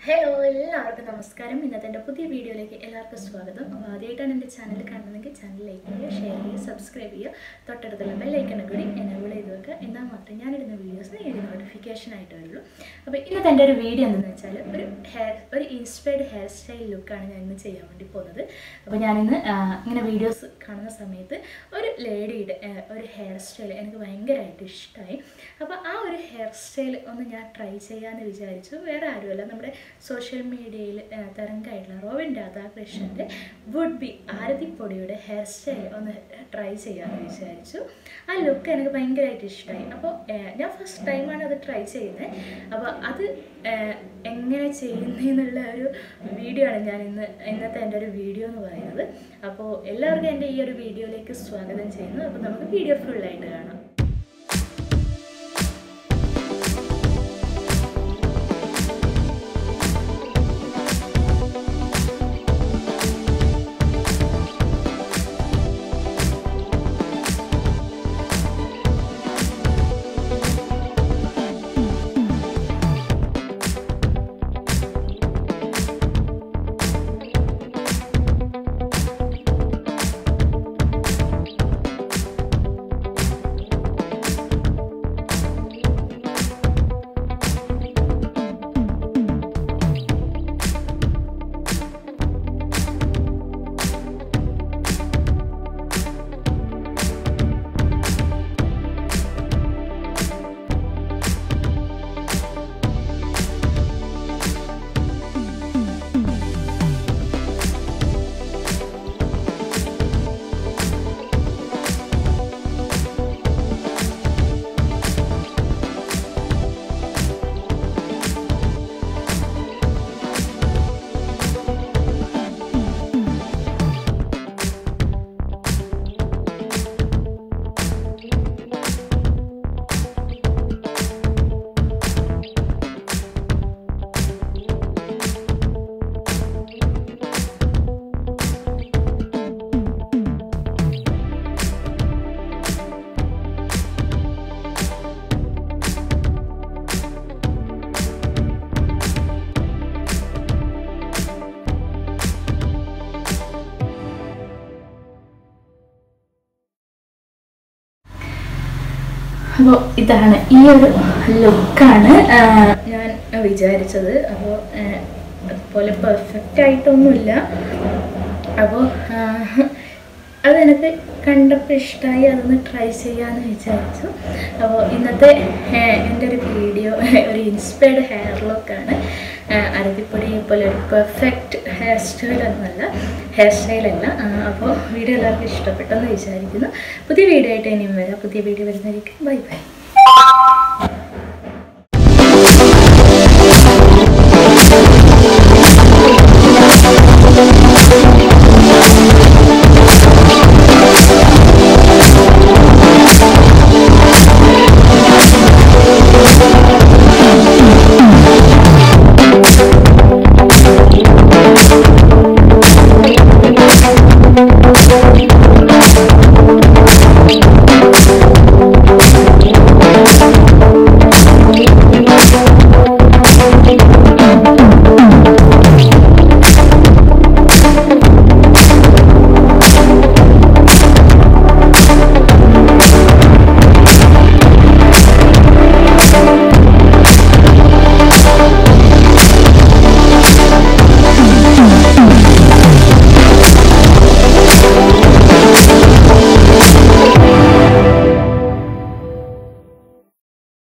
hello എല്ലാവർക്കും നമസ്കാരം ഇന്നത്തെ എൻ്റെ പുതിയ വീഡിയോയിലേക്ക് എല്ലാവർക്കും സ്വാഗതം അപ്പോൾ ആദ്യമായിട്ടാണ് എൻ്റെ ചാനൽ കാണുന്നതെങ്കിൽ ചാനൽ ലൈക്ക് ചെയ്യുക ഷെയർ ചെയ്യുക സബ്സ്ക്രൈബ് ചെയ്യുക തൊട്ടടുത്തുള്ള ബെല്ലൈക്കണ കൂടി എനേബിൾ ചെയ്ത് വെക്കുക എന്നാൽ മാത്രമേ ഞാനിടുന്ന വീഡിയോസ് എനിക്ക് നോട്ടിഫിക്കേഷൻ ആയിട്ട് വരുള്ളൂ അപ്പോൾ ഇന്നത്തെ എൻ്റെ ഒരു വീഡിയോ എന്തെന്ന് വെച്ചാൽ ഒരു ഹെയർ ഒരു ഇൻസ്പയർഡ് ഹെയർ സ്റ്റൈൽ ലുക്കാണ് ഞാൻ ഇന്ന് ചെയ്യാൻ വേണ്ടി പോകുന്നത് അപ്പോൾ ഞാനിന്ന് ആ, ഇങ്ങനെ വീഡിയോസ് കാണുന്ന സമയത്ത് ഒരു ലേഡിയുടെ ആ, ഒരു ഹെയർ സ്റ്റൈൽ എനിക്ക് ഭയങ്കരമായിട്ട് ഇഷ്ടമായി അപ്പോൾ ആ ഒരു ഹെയർ സ്റ്റൈൽ ഒന്ന് ഞാൻ ട്രൈ ചെയ്യാമെന്ന് വിചാരിച്ചു വേറെ ആരുമല്ല നമ്മുടെ സോഷ്യൽ മീഡിയയിൽ തരംഗമായിട്ടുള്ള റോവിൻ രാധാകൃഷ്ണൻ്റെ വുഡ് ബി ആരതിപ്പൊടിയുടെ ഹെയർ സ്റ്റൈൽ ഒന്ന് ട്രൈ ചെയ്യാമെന്ന് വിചാരിച്ചു ആ ലുക്ക് എനിക്ക് ഭയങ്കരമായിട്ട് ഇഷ്ടമായി അപ്പോൾ ഞാൻ ഫസ്റ്റ് ടൈമാണ് അത് ട്രൈ ചെയ്യുന്നത് അപ്പോൾ അത് ഏഹ്, എങ്ങനെ ചെയ്യുന്നതെന്നുള്ള ഒരു വീഡിയോ ആണ് ഞാൻ ഇന്ന് ഇന്നത്തെ എൻ്റെ ഒരു വീഡിയോ എന്ന് പറയുന്നത് അപ്പോൾ എല്ലാവർക്കും എൻ്റെ ഈ ഒരു വീഡിയോയിലേക്ക് സ്വാഗതം ചെയ്യുന്നു അപ്പോൾ നമുക്ക് വീഡിയോ ഫുള്ളായിട്ട് കാണാം അപ്പോൾ ഇതാണ് ഈ ഒരു ലുക്കാണ് ഞാൻ വിചാരിച്ചത് അപ്പോൾ അതുപോലെ പെർഫെക്റ്റ് ആയിട്ടൊന്നുമില്ല അപ്പോൾ അതെനിക്ക് കണ്ടപ്പോൾ ഇഷ്ടമായി അതൊന്ന് ട്രൈ ചെയ്യാമെന്ന് വിചാരിച്ചു അപ്പോൾ ഇന്നത്തെ ഏഹ്, എൻ്റെ ഒരു വീഡിയോ ഒരു ഇൻസ്പയർഡ് ഹെയർ ലുക്കാണ് അരതിപ്പൊടി പോലെ ഒരു പെർഫെക്റ്റ് ഹെയർ സ്റ്റൈൽ ഒന്നുമല്ല ഹെയർ സ്റ്റൈലല്ല അപ്പോൾ വീഡിയോ എല്ലാവർക്കും ഇഷ്ടപ്പെട്ടെന്ന് വിചാരിക്കുന്നു പുതിയ വീഡിയോ ആയിട്ട് ഇനിയും വരാം പുതിയ വീഡിയോ വരുന്നതായിരിക്കും ബൈ ബൈ